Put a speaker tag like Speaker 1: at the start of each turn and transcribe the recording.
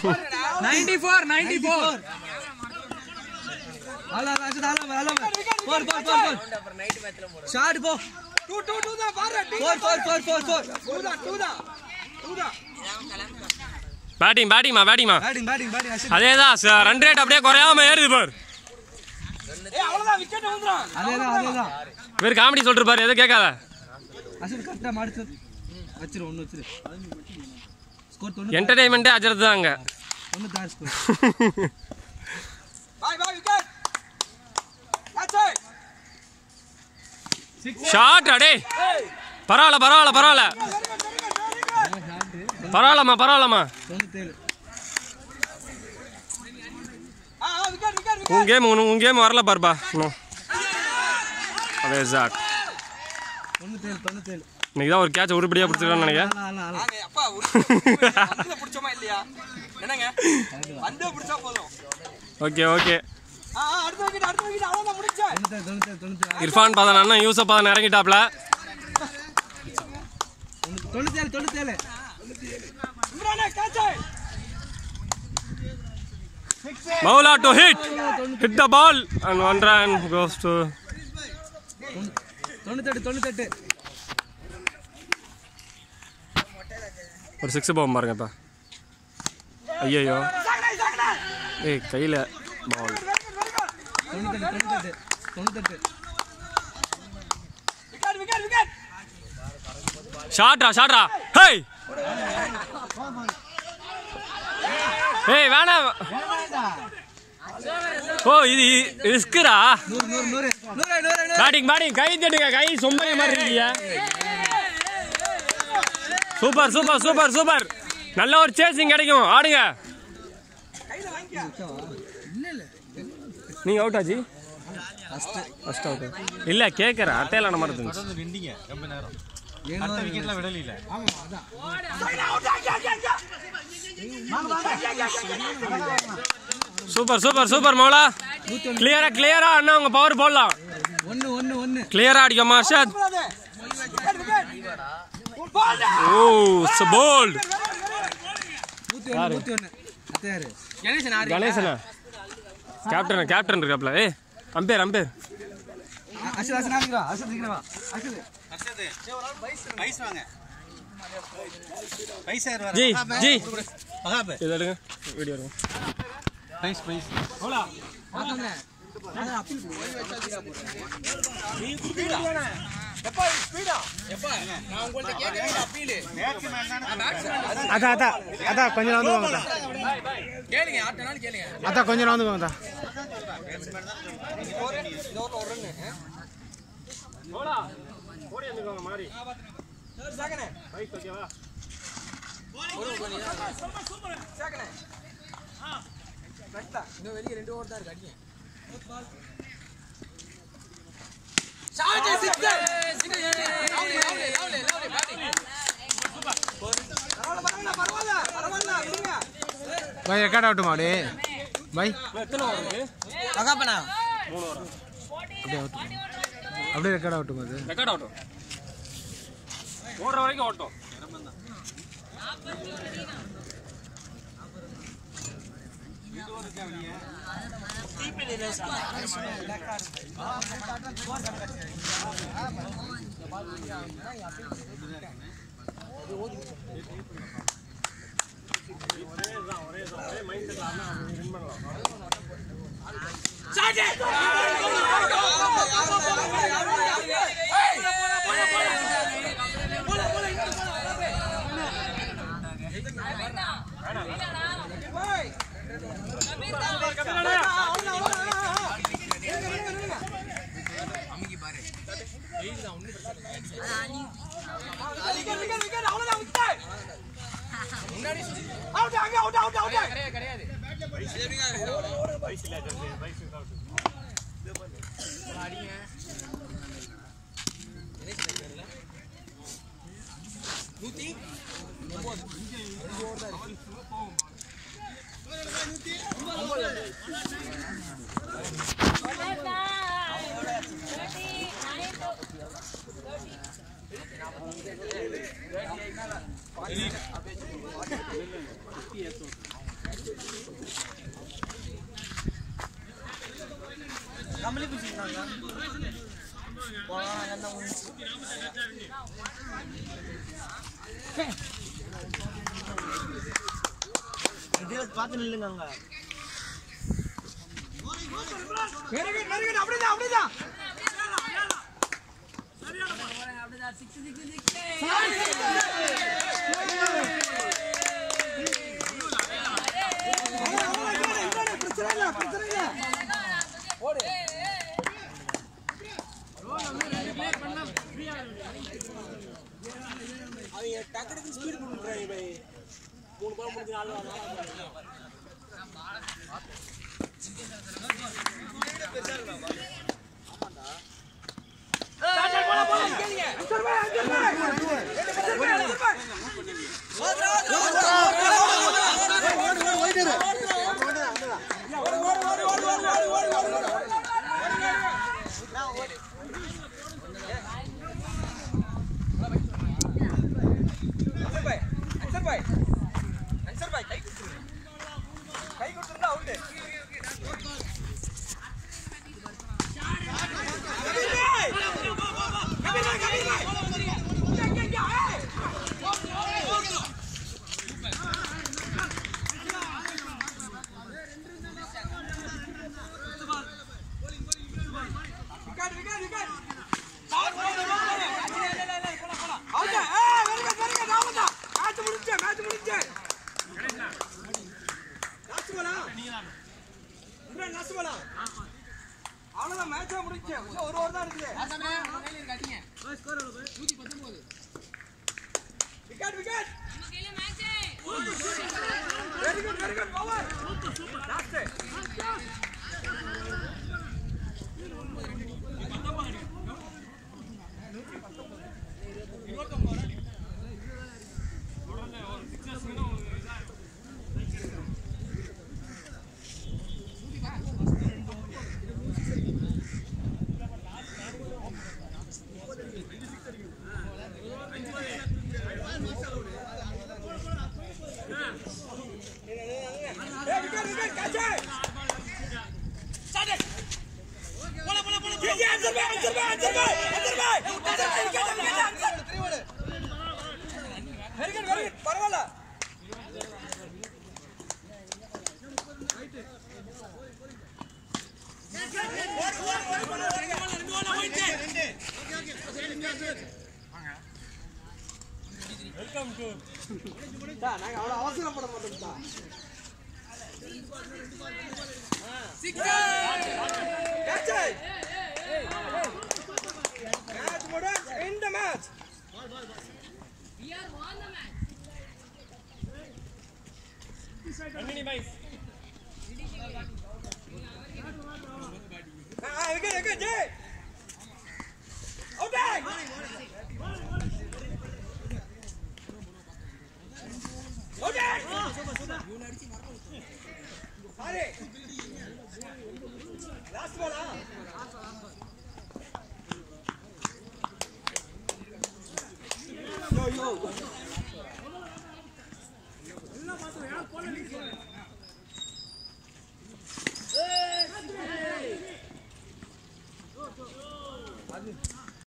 Speaker 1: Ninety four ninety four
Speaker 2: ஆல ஆல அசத் ஆல ஆல four four four four shot போ
Speaker 1: டூ டூ டூ தான் பாரு
Speaker 2: four four four four four
Speaker 1: two தான் டூ தான் டூ தான்
Speaker 3: பேட்டிங் பேட்டிங்மா பேட்டிங்மா
Speaker 2: பேட்டிங் பேட்டிங் பேட்டிங் அசத்
Speaker 3: அதே தான் ரன் ரேட் அப்படியே குறையாம ஏறுது பார்
Speaker 1: ஏய் அவ்வளவுதான் விக்கெட் வந்துரும்
Speaker 2: அதேதான் அதேதான்
Speaker 3: இவர் காமெடி சொல்லிட்டு பாரு எதுவும் கேட்காத
Speaker 2: அசத் கரெக்டா மாடிச்சு வச்சிரு ஒன்னு வச்சிரு ஸ்கோர் தொண்ணூத்தி
Speaker 3: என்டர்டைன்மெண்ட்டே அஜரது தான் அங்கே
Speaker 2: தொண்ணூத்தி ஆறு score
Speaker 1: bye bye wicket catch
Speaker 3: shot அடே பரவாயில்ல பரவாயில்ல பரவாயில்ல பரவாயில்லம்மா பரவாயில்லம்மா
Speaker 2: தொண்ணூத்தேழு
Speaker 1: ஆ ஆ விக்கெட் விக்கெட்
Speaker 3: உன் கேம் உன் கேம் வரல பாருப்பா இன்னும் அதே சாக்
Speaker 2: தொண்ணூத்தேழு தொண்ணூத்தேழு
Speaker 3: இன்னைக்கு தான் ஒரு கேட்ச் உருப்படியாக பிடிச்சிருக்கான்னு நினைக்கிறேன்
Speaker 2: ஆல ஆல ஆல
Speaker 1: நாங்க அப்பா ஒரு வந்து பிடிச்சோமா இல்லையா என்னங்க வந்து பிடிச்சா போதும்
Speaker 3: ஓகே ஓகே
Speaker 1: ஆ ஆ, அடுத்த விக்கெட் அடுத்த விக்கெட் அவ்வளவுதான் முடிச்சா
Speaker 2: தொண்ணூத்தேழு தொண்ணூத்தேழு தொண்ணூத்தேழு
Speaker 3: இர்ஃபான் பாதன் அண்ணன் யூசப் பாதன் இறங்கிட்டாப்ல
Speaker 2: தொண்ணூத்தேழு தொண்ணூத்தேழு
Speaker 1: இம்ரானே கேட்ச்
Speaker 3: மௌலா to hit hit the ball and one run goes to
Speaker 2: தொண்ணூத்தெட்டு தொண்ணூத்தெட்டு
Speaker 3: ஒரு சிக்ஸ் போகும் பாருங்க இப்போ ஐயையோ ஏய் கையில் பால்
Speaker 2: தொண்ணூத்தெட்டு தொண்ணூத்தெட்டு தொண்ணூத்தெட்டு
Speaker 1: விக்கெட் விக்கெட் விக்கெட்
Speaker 3: ஷாட்ரா ஷாட்ரா ஹேய் ஏய் வேணாம் ஓ இது ரிஸ்க்குடா
Speaker 2: நூறு நூறு நூறு நூறு நூறு நூறு
Speaker 3: பேட்டிங் பேட்டிங் கை தட்டுங்க கை சொம்பரிய மாதிரி இருக்கீங்க சூப்பர் சூப்பர் சூப்பர் சூப்பர் நல்ல ஒரு சேசிங் கிடைக்கும் ஆடுங்க நீங்க அவுட் ஆச்சு ஃபர்ஸ்ட் அவுட் இல்ல கேக்குறேன் அட்டையில மாதிரி இருந்துச்சு
Speaker 4: தொடர்ந்து நின்றீங்க ரொம்ப நேரம் அடுத்த விக்கெட்லாம் விடல
Speaker 3: சூப்பர் சூப்பர் சூப்பர் மௌலா கிளியரா கிளியரா அண்ணா உங்க பவர் போடலாம்
Speaker 2: ஒன்று ஒன்று ஒன்று
Speaker 3: கிளியரா அடிக்கமா ஷாத்
Speaker 1: விக்கெட் விக்கெட் பால்
Speaker 3: ஓ போல்ட்
Speaker 2: நூற்றி ஒன்று நூற்றி ஒன்று அத்தையாரு
Speaker 3: கணேசனா கேப்டன் கேப்டன் இருக்காப்ல ஏய் அம்பேர் அம்பேர்
Speaker 2: அசத் அசத் நாளைக்கு அசத் சீக்கிரம் வா அசத்
Speaker 4: பைஸ் வாங்க பைசா
Speaker 3: ஜி ஜி
Speaker 4: மகாபு
Speaker 3: இது எடுங்க வீடியோ எடுங்க
Speaker 4: பைஸ் பைஸ்
Speaker 1: எப்பா ஸ்பீடா எப்பா நான் உங்கள்ட்ட கேட்கறேன் அப்பீல்
Speaker 5: அதான் அதான் அதான் கொஞ்ச நேரம் வந்து வாங்க
Speaker 1: கேளுங்க ஆட்டனாலும் கேளுங்க
Speaker 5: அதான் கொஞ்ச நேரம் வந்து வாங்க
Speaker 1: சாக்கனே சாக்கனே கரெக்டா இந்த வெளிய ரெண்டு ஓவர் தான் இருக்கு அடிங்க shot sixer lovely lovely lovely lovely batting பரவாயில்ல பரவாயில்ல பரவாயில்ல பரவாயில்ல விடுங்க
Speaker 5: பை ரெக்கார்ட் ஆகட்டும் மாடு பை
Speaker 1: மகாபனா
Speaker 5: அப்படியே ஆகட்டும் அப்படியே ரெக்கார்ட் ஆகட்டும் அது
Speaker 3: ரெக்கார்ட் ஆகட்டும் ஓடுற வரைக்கும் ஓட்டும்
Speaker 1: நம்மளே பிடிச்சிருக்காங்க பார்த்து நில்லுங்க அங்க
Speaker 2: அன்சர் பாய் அன்சர் பாய் அன்சர் பாய் கை கொடுத்துருங்க கை கொடுத்துருந்தா out wicket wicket wicket out ஏய் வெரி குட் வெரி குட் நாம தான் மேட்ச் முடிஞ்சு மேட்ச் முடிஞ்சு லாஸ்ட் பாலா இப்ரான் லாஸ்ட் பாலா அவ்வளவுதான் மேட்ச் முடிஞ்சு இன்னும் ஒரு ஓவர் தான் இருக்குது wicket wicket very good very good over last ஏய் விக்கெட் விக்கெட் கேட்ச் ஸ்டார்ட் போல போல போல போல ஆன்சர் பை ஆன்சர் பை ஆன்சர் பை ஆன்சர் பை Ansar by wicket wicket Ansar very good very good பரவாயில்ல நாங்க அவ்வளவு அவசரப்பட மாட்டோம் Catch it! Match முடிஞ்சு. End the match. ஆ, ஆ, wicket, wicket, Jai. Out back. Out back. Sorry. Last பாலா யோ யோ